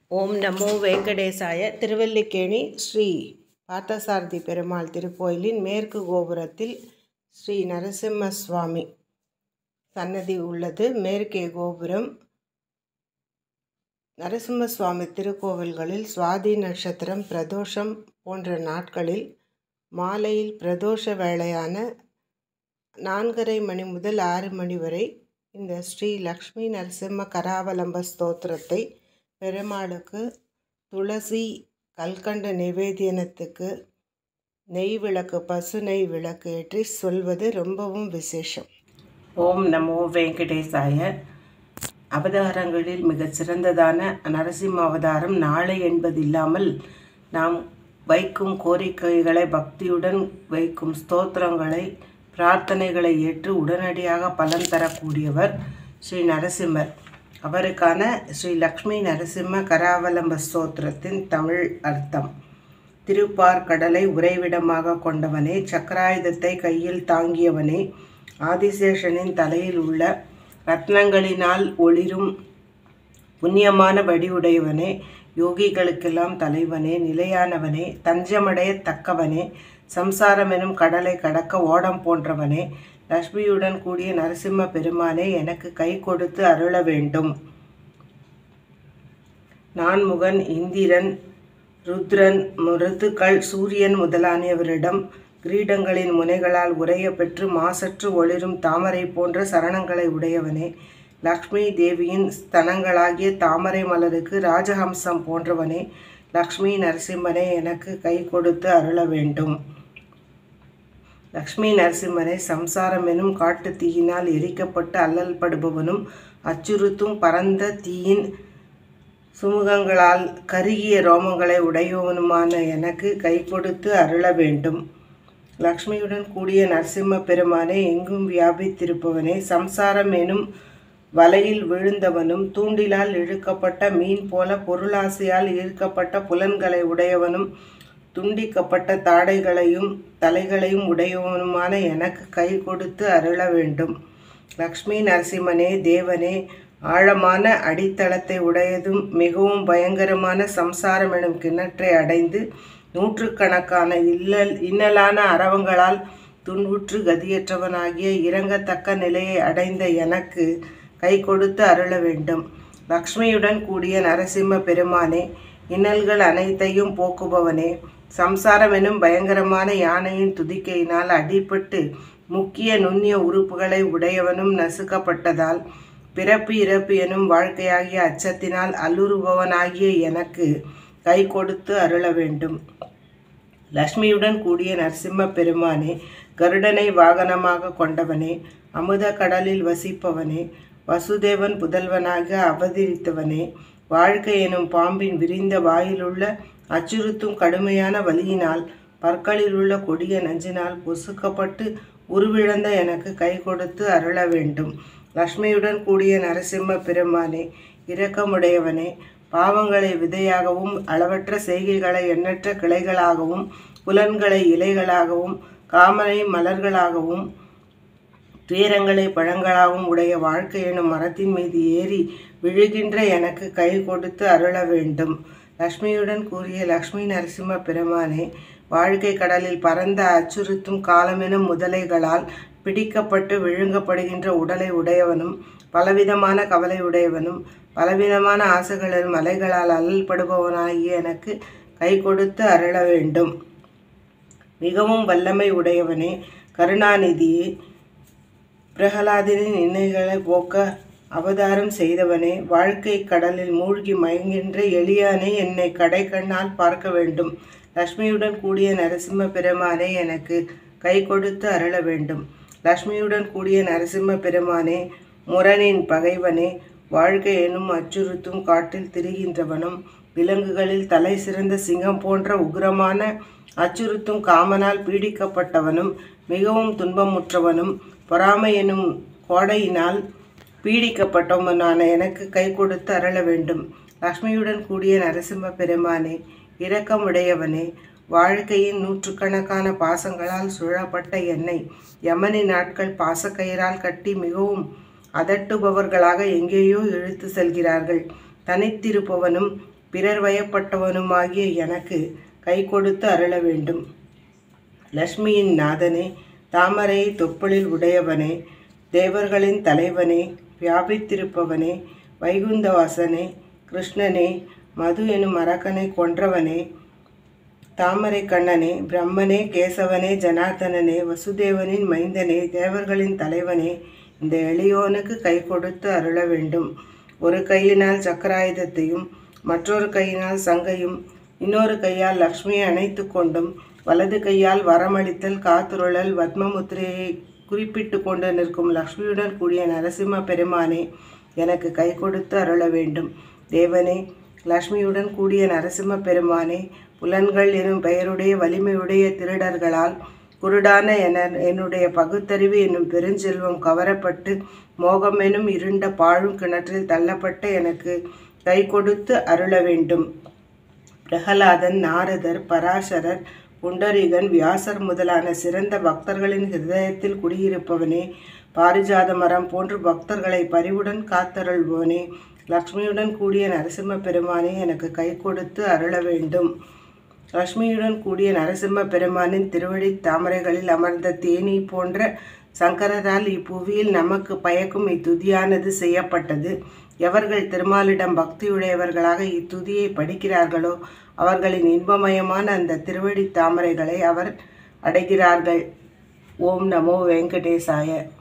ஓம் நமோ வெங்கடேசாய திருவல்லிக்கேணி ஸ்ரீ பார்த்தசாரதி பெருமாள் திருக்கோயிலின் மேற்கு கோபுரத்தில் ஸ்ரீ நரசிம்ம சுவாமி சன்னதி உள்ளது மேற்கே கோபுரம் நரசிம்ம சுவாமி திருக்கோவில்களில் சுவாதி நட்சத்திரம் பிரதோஷம் போன்ற நாட்களில் மாலையில் பிரதோஷ வேளையான நான்கரை மணி முதல் ஆறு மணி வரை இந்த ஸ்ரீ லக்ஷ்மி நரசிம்ம கராவலம்ப ஸ்தோத்திரத்தை பெருமாளுக்கு துளசி கல்கண்ட நிவேதியனத்துக்கு நெய் விளக்கு பசு நெய் விளக்கு ஏற்றி சொல்வது ரொம்பவும் விசேஷம் ஓம் நமோ வெங்கடேசாய அவதாரங்களில் மிகச் சிறந்ததான நரசிம்ம அவதாரம் நாளை என்பதில்லாமல் நாம் வைக்கும் கோரிக்கைகளை பக்தியுடன் வைக்கும் ஸ்தோத்திரங்களை பிரார்த்தனைகளை ஏற்று உடனடியாக பலன் தரக்கூடியவர் ஸ்ரீ நரசிம்மர் அவருக்கான ஸ்ரீ லக்ஷ்மி நரசிம்ம கராவலம்ப ஸ்தோத்திரத்தின் தமிழ் அர்த்தம் திருப்பார் கடலை உறைவிடமாக கொண்டவனே சக்கராயுதத்தை கையில் தாங்கியவனே ஆதிசேஷனின் தலையில் உள்ள ரத்னங்களினால் ஒளிரும் புண்ணியமான வடிவுடையவனே யோகிகளுக்கெல்லாம் தலைவனே நிலையானவனே தஞ்சமடைய தக்கவனே சம்சாரம் எனும் கடலை கடக்க ஓடம் போன்றவனே லக்ஷ்மியுடன் கூடிய நரசிம்ம பெருமானே எனக்கு கை கொடுத்து அருள வேண்டும் நான்முகன் இந்திரன் ருத்ரன் ருத்துக்கள் சூரியன் முதலானவரிடம் கிரீடங்களின் முனைகளால் உரைய பெற்று மாசற்று ஒளிரும் தாமரை போன்ற சரணங்களை உடையவனே லக்ஷ்மி தேவியின் ஸ்தனங்களாகிய தாமரை மலருக்கு ராஜஹம்சம் போன்றவனே லக்ஷ்மி நரசிம்மனே எனக்கு கை கொடுத்து அருள வேண்டும் லக்ஷ்மி நரசிம்மனை சம்சாரம் எனும் காட்டு தீயினால் எரிக்கப்பட்டு அல்லல் படுபவனும் அச்சுறுத்தும் பரந்த தீயின் சுமுகங்களால் கருகிய ரோமங்களை உடையவனுமான எனக்கு கை கொடுத்து அருள வேண்டும் லக்ஷ்மியுடன் கூடிய நரசிம்ம பெருமானே எங்கும் வியாபித்திருப்பவனே சம்சாரம் எனும் வலையில் விழுந்தவனும் தூண்டிலால் இழுக்கப்பட்ட மீன் போல பொருளாசையால் ஈர்க்கப்பட்ட புலன்களை உடையவனும் துண்டிக்கப்பட்ட தாடைகளையும் தலைகளையும் உடையவனுமான எனக்கு கை கொடுத்து அருள வேண்டும் லக்ஷ்மி நரசிம்மனே தேவனே ஆழமான அடித்தளத்தை உடையதும் மிகவும் பயங்கரமான சம்சாரம் எனும் கிணற்றை அடைந்து நூற்றுக்கணக்கான இல்லல் இன்னலான அரவங்களால் துன்புற்று கதியற்றவனாகிய இறங்கத்தக்க நிலையை அடைந்த எனக்கு கை கொடுத்து அருள வேண்டும் லக்ஷ்மியுடன் கூடிய நரசிம்ம பெருமானே இன்னல்கள் அனைத்தையும் போக்குபவனே சம்சாரம் எனும் பயங்கரமான யானையின் துதிக்கையினால் அடிபட்டு முக்கிய நுண்ணிய உறுப்புகளை உடையவனும் நசுக்கப்பட்டதால் பிறப்பு இறப்பு எனும் வாழ்க்கையாகிய அச்சத்தினால் அல்லுறுபவனாகிய எனக்கு கை கொடுத்து அருள வேண்டும் லக்ஷ்மியுடன் கூடிய நரசிம்ம பெருமானே கருடனை வாகனமாக கொண்டவனே அமுத கடலில் வசிப்பவனே வசுதேவன் புதல்வனாக அவதரித்தவனே வாழ்க்கை எனும் பாம்பின் விரிந்த வாயிலுள்ள அச்சுறுத்தும் கடுமையான வலியினால் பற்களில் உள்ள கொடிய நஞ்சினால் பொசுக்கப்பட்டு உருவிழந்த எனக்கு கை கொடுத்து அருள வேண்டும் லக்ஷ்மியுடன் கூடிய நரசிம்ம பெருமானே இரக்கமுடையவனே பாவங்களை விதையாகவும் அளவற்ற செய்கைகளை எண்ணற்ற கிளைகளாகவும் புலன்களை இலைகளாகவும் காமனை மலர்களாகவும் துயரங்களை பழங்களாகவும் உடைய வாழ்க்கை எனும் மரத்தின் மீது ஏறி விழுகின்ற எனக்கு கை கொடுத்து அருள வேண்டும் லக்ஷ்மியுடன் கூறிய லக்ஷ்மி நரசிம்ம பெருமானே வாழ்க்கை கடலில் பரந்த அச்சுறுத்தும் காலமெனும் முதலைகளால் பிடிக்கப்பட்டு விழுங்கப்படுகின்ற உடலை உடையவனும் பலவிதமான கவலை உடையவனும் பலவிதமான ஆசைகளின் மலைகளால் அல்லல்படுபவனாகிய எனக்கு கை கொடுத்து அருள வேண்டும் மிகவும் வல்லமை உடையவனே கருணாநிதியே பிரகலாதனின் இன்னைகளை போக்க அவதாரம் செய்தவனே வாழ்க்கை கடலில் மூழ்கி மயங்கின்ற எளியானை என்னை கடை கண்ணால் பார்க்க வேண்டும் லக்ஷ்மியுடன் கூடிய நரசிம்ம பெருமானே எனக்கு கை கொடுத்து அருள வேண்டும் லக்ஷ்மியுடன் கூடிய நரசிம்ம பெருமானே முரணின் பகைவனே வாழ்க்கை எனும் அச்சுறுத்தும் காட்டில் திரிகின்றவனும் விலங்குகளில் தலை சிறந்த சிங்கம் போன்ற உக்ரமான அச்சுறுத்தும் காமனால் பீடிக்கப்பட்டவனும் மிகவும் துன்பமுற்றவனும் பொறாமை எனும் கோடையினால் பீடிக்கப்பட்டவனான எனக்கு கை கொடுத்து அருள வேண்டும் லக்ஷ்மியுடன் கூடிய நரசிம்ம பெருமானே இரக்கமுடையவனே வாழ்க்கையின் நூற்றுக்கணக்கான பாசங்களால் சுழப்பட்ட என்னை யமனி நாட்கள் பாசக்கயிறால் கட்டி மிகவும் அதட்டுபவர்களாக எங்கேயோ இழுத்து செல்கிறார்கள் தனித்திருப்பவனும் பிறர் வயப்பட்டவனுமாகிய எனக்கு கை கொடுத்து அருள வேண்டும் லக்ஷ்மியின் நாதனே தாமரை தொப்புளில் உடையவனே தேவர்களின் தலைவனே வியாபித்திருப்பவனே வைகுந்தவாசனே கிருஷ்ணனே மது எனும் அரக்கனை கொன்றவனே தாமரை கண்ணனே பிரம்மனே கேசவனே ஜனார்தனனே வசுதேவனின் மைந்தனே தேவர்களின் தலைவனே இந்த எளியோனுக்கு கை கொடுத்து அருள வேண்டும் ஒரு கையினால் சக்கராயுதத்தையும் மற்றொரு கையினால் சங்கையும் இன்னொரு கையால் லக்ஷ்மியை அணைத்து கொண்டும் வலது கையால் வரமளித்தல் காத்துருளல் வத்மமுத்திரையை குறிப்பிட்டு கொண்டு நிற்கும் லக்ஷ்மியுடன் கூடிய நரசிம்ம பெருமானே எனக்கு கை கொடுத்து அருள வேண்டும் தேவனே லக்ஷ்மியுடன் கூடிய நரசிம்ம பெருமானே புலன்கள் எனும் பெயருடைய வலிமையுடைய திருடர்களால் குருடான என என்னுடைய பகுத்தறிவு என்னும் பெருஞ்செல்வம் கவரப்பட்டு மோகம் எனும் இருண்ட பாழும் கிணற்றில் தள்ளப்பட்ட எனக்கு கை கொடுத்து அருள வேண்டும் பிரகலாதன் நாரதர் பராசரர் புண்டரீகன் வியாசர் முதலான சிறந்த பக்தர்களின் ஹிருதயத்தில் குடியிருப்பவனே பாரிஜாத மரம் போன்று பக்தர்களை பரிவுடன் காத்தருள்வோனே லக்ஷ்மியுடன் கூடிய நரசிம்ம பெருமானே எனக்கு கை கொடுத்து அருள வேண்டும் லக்ஷ்மியுடன் கூடிய நரசிம்ம பெருமானின் திருவடி தாமரைகளில் அமர்ந்த தேனி போன்ற சங்கரரால் இப்புவியில் நமக்கு பயக்கும் இத்துதியானது செய்யப்பட்டது எவர்கள் திருமாலிடம் பக்தியுடையவர்களாக இத்துதியை படிக்கிறார்களோ அவர்களின் இன்பமயமான அந்த திருவடி தாமரைகளை அவர் அடைகிறார்கள் ஓம் நமோ வெங்கடேசாய